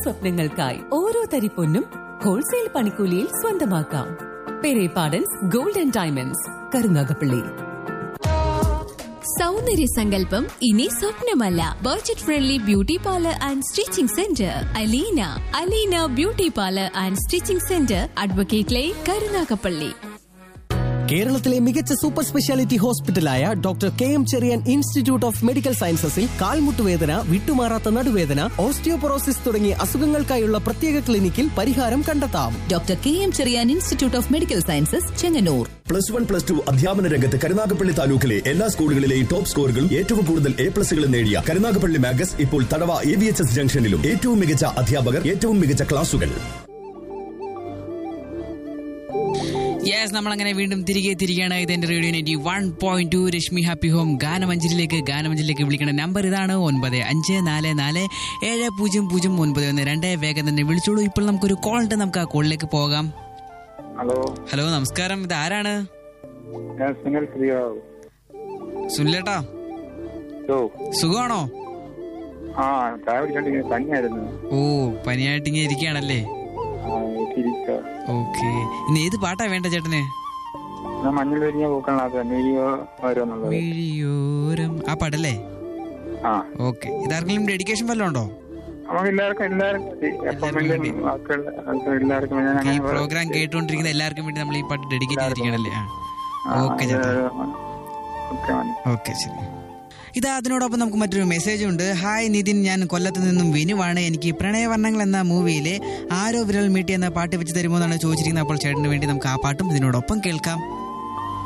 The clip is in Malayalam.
സ്വപ്നങ്ങൾക്കായി ഓരോ തരി പൊന്നും ഹോൾസെയിൽ പണിക്കൂലിയിൽ സ്വന്തമാക്കാം Perepadans gold and diamonds Karunagappally സൗന്ദര്യ സങ്കല്പം ഇനി സ്വപ്നമല്ല budget friendly beauty parlour and stitching centre Aleena Aleena beauty parlour and stitching centre advocate line Karunagappally കേരളത്തിലെ മികച്ച സൂപ്പർ സ്പെഷ്യാലിറ്റി ഹോസ്പിറ്റലായ doctor K M Cherian Institute of Medical സയൻസസിൽ കാൽമുട്ടുവേദന വിട്ടുമാറാത്ത നടുവേദന ഓസ്റ്റിയോപൊറോസിസ് തുടങ്ങിയ അസുഖങ്ങൾക്കായുള്ള പ്രത്യേക ക്ലിനിക്കിൽ പരിഹാരം കണ്ടെത്താം doctor K M Cherian Institute of Medical Sciences Chengannur plus one plus two അധ്യാപന രംഗത്ത് കരുനാഗപ്പള്ളി താലൂക്കിലെ എല്ലാ സ്കൂളുകളിലെയും ടോപ്പ് സ്കോറുകളും ഏറ്റവും കൂടുതൽ എ പ്ലസുകളും നേടിയ കരുനാഗപ്പള്ളി മാഗസ് ഇപ്പോൾ തടവ എ ബി എച്ച് എസ് ജംഗ്ഷനിലും ഏറ്റവും മികച്ച അധ്യാപകർ ഏറ്റവും മികച്ച ക്ലാസുകൾ യെസ് നമ്മൾ അങ്ങനെ വീണ്ടും തിരികെ തിരികെയാണ് ഇത് എന്റെ radio ninety one point two Reshmi happy home ഗാനമഞ്ചലിലേക്ക് ഗാനമഞ്ചലിലേക്ക് വിളിക്കേണ്ട നമ്പർ ഇതാണ് ഒൻപത് അഞ്ച് നാല് നാല് ഏഴ് പൂജ്യം പൂജ്യം ഒൻപത് ഒന്ന് രണ്ട് വേഗം തന്നെ വിളിച്ചോളൂ ഇപ്പോൾ നമുക്കൊരു കോൾ ഉണ്ട് നമുക്ക് ആ കോളിലേക്ക് പോകാം ഹലോ ഹലോ നമസ്കാരം ഇത് ആരാണ് ഞാൻ സുനിൽ ശ്രീറാവു സുനിലേട്ടാ ഓ സുഖമാണോ ആ ചായ കുടിച്ചോണ്ടിങ്ങനെ പനിയായിരുന്നു ഓ പനിയായിട്ട് ഇങ്ങനെ ഇരിക്കുകയാണല്ലേ ആ ഇരിക്ക ഓക്കെ ഇന്ന് ഏത് പാട്ടാ വേണ്ട ചേട്ടന് ഞാൻ മഞ്ഞൾ വരിഞ്ഞ പൂക്കളിനകത്ത് വീഡിയോ വരുമെന്നുള്ളത് വിഴിയോരം ആ പാട്ടല്ലേ ആ ഓക്കെ ഇതാർക്കെങ്കിലും ഡെഡിക്കേഷൻ വല്ലതും ഉണ്ടോ നമുക്ക് എല്ലാവർക്കും എല്ലാവർക്കും അപ്പോയിന്റ്മെന്റും ബാക്കിയുള്ള ആൾക്കാർ എല്ലാവർക്കും ഞാൻ ഈ അങ്ങനെ പ്രോഗ്രാം കേട്ടുകൊണ്ടിരിക്കുന്ന എല്ലാവർക്കും വേണ്ടി നമ്മൾ ഈ പാട്ട് ഡെഡിക്കേറ്റ് ചെയ്തിരിക്കണല്ലേ ആ, ഓക്കെ ഇത് ചേട്ടാ ഓക്കെ മതി ഓക്കെ ശരി ഇതാ അതിനോടൊപ്പം നമുക്ക് മറ്റൊരു മെസ്സേജ് ഉണ്ട് ഹായ് നിതിൻ ഞാൻ കൊല്ലത്ത് നിന്നും വിനുവാണ് എനിക്ക് പ്രണയവർണ്ണങ്ങൾ എന്ന മൂവിയിലെ ആരോ വിരൽ മീട്ടി എന്ന പാട്ട് വെച്ച് തരുമോ എന്നാണ് ചോദിച്ചിരിക്കുന്നത് അപ്പോൾ ചേട്ടന് വേണ്ടി നമുക്ക് ആ പാട്ടും ഇതിനോടൊപ്പം കേൾക്കാം